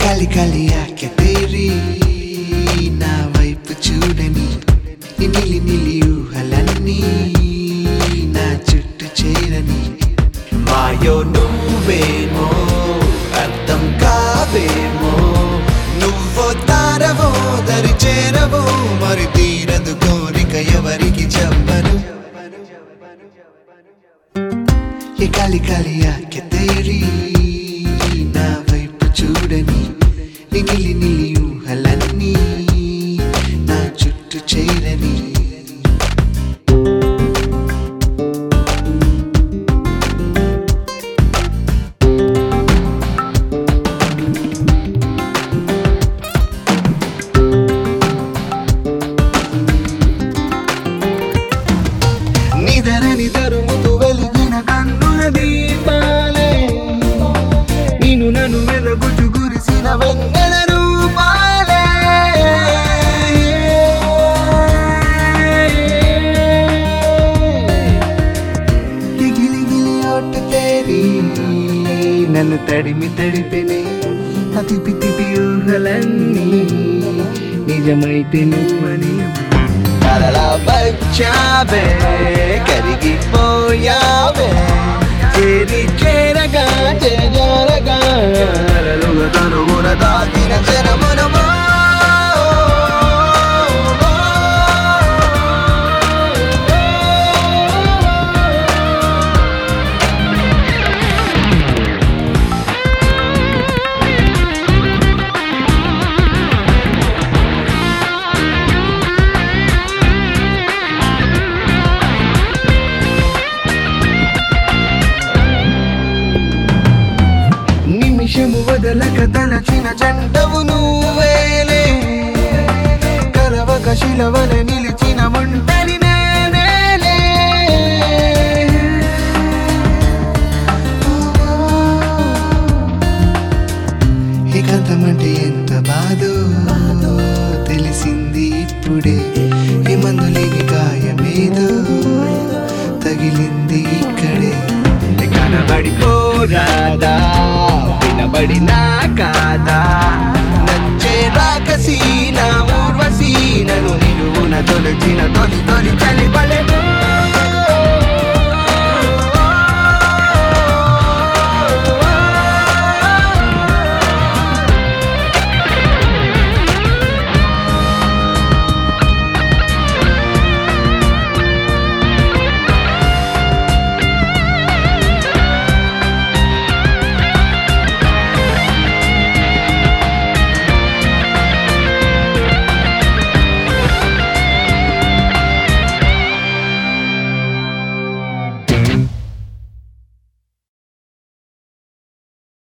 కలి కలి ఆఖ్య తేరి నా వైపు చూడని నీ నిలి నిలి ఊహలన్నీ నా చుట్టూ చేరని మాయో నువ్వేమో అర్థం కావేమో నువ్వో తారవో దరి చేరవో మరి తీరదు కోరిక ఎవరికి చెప్పను ఏ కాలి కాలి ఆఖ్య తేరి నా వైపు చూడని నీ నిలి నిలి ఊహలన్నీ నా చుట్టూ చేరని నిదరని తరుముతూ వెలిగిన కన్నుల దీపాలే నిన్ను నన్ను వెలుగుచు గురిసిన వెన్నెల రూపాలే ఈ గిలి గిలి ఒట్టు తేరి నన్ను తడిమి తడిపెనే అతి పితి ఊహలన్నీ నిజమైతే నువ్వని కలలా వచ్చావే కరిగిపోయావే చేరి చేరగా చేరగా అలలుగా తనుగున తాకిన చెరమునమో నిమిషము వదలక తలచిన జంటవు నువ్వేలే కలవక శిలవల నిలిచిన ఒంటరి నేనేలే ఏకాంతమంటే ఎంత బాధో తెలిసింది ఇప్పుడే ఏ మందు లేని గాయమేదో తగిలింది ఇక్కడే కనబడిపోరాదా వినబడినా కాదా నచ్చే రాకసీన ఊర్వశీనను నిలువున తొలచిన తొలి తొలి చలి పలే